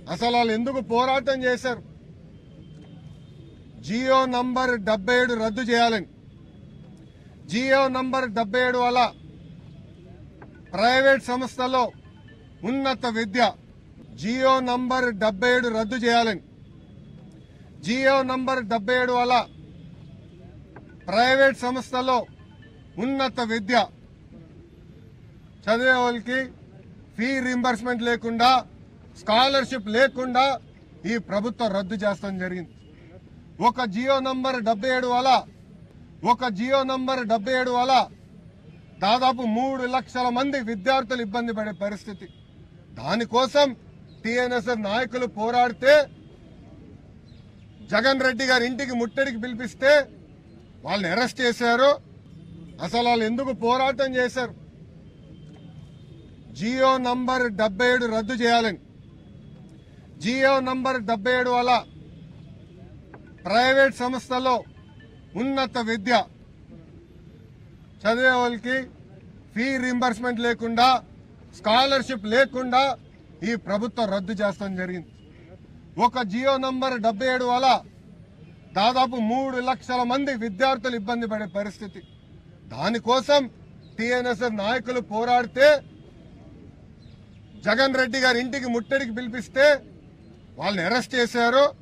అసలు వాళ్ళు ఎందుకు పోరాటం చేశారు జియో నంబర్ డెబ్బై ఏడు రద్దు చేయాలని జియో నంబర్ డెబ్బై ఏడు వల్ల ప్రైవేట్ సంస్థలో ఉన్నత విద్య జియో నంబర్ డెబ్బై ఏడు రద్దు చేయాలని జియో నంబర్ డెబ్బై ఏడు వల్ల ప్రైవేట్ సంస్థలో ఉన్నత విద్య చదివే వాళ్ళకి ఫీ రీంబర్స్మెంట్ లేకుండా స్కాలర్షిప్ లేకుండా ఈ ప్రభుత్వం రద్దు చేస్తాం జరిగింది ఒక జియో నంబర్ డెబ్బై ఏడు వల్ల ఒక జియో నంబర్ డెబ్బై ఏడు వల్ల దాదాపు మూడు లక్షల మంది విద్యార్థులు ఇబ్బంది పడే పరిస్థితి దానికోసం టిఎన్ఎస్ఎఫ్ నాయకులు పోరాడితే జగన్ రెడ్డి గారి ఇంటికి ముట్టడికి పిలిపిస్తే వాళ్ళని అరెస్ట్ చేశారు అసలు వాళ్ళు ఎందుకు పోరాటం చేశారు జియో నంబర్ డెబ్బై ఏడు రద్దు చేయాలని జియో నంబర్ డెబ్బై ఏడు వల్ల ప్రైవేట్ సంస్థలో ఉన్నత విద్య చదివే వాళ్ళకి ఫీ రీంబర్స్మెంట్ లేకుండా స్కాలర్షిప్ లేకుండా ఈ ప్రభుత్వం రద్దు చేస్తాం జరిగింది ఒక జియో నంబర్ డెబ్బై ఏడు వల్ల దాదాపు మూడు లక్షల మంది విద్యార్థులు ఇబ్బంది పడే పరిస్థితి దానికోసం టిఎన్ఎస్ఎఫ్ నాయకులు పోరాడితే జగన్ రెడ్డి గారి ఇంటికి ముట్టడికి పిలిపిస్తే వాళ్ళని అరెస్ట్ చేశారు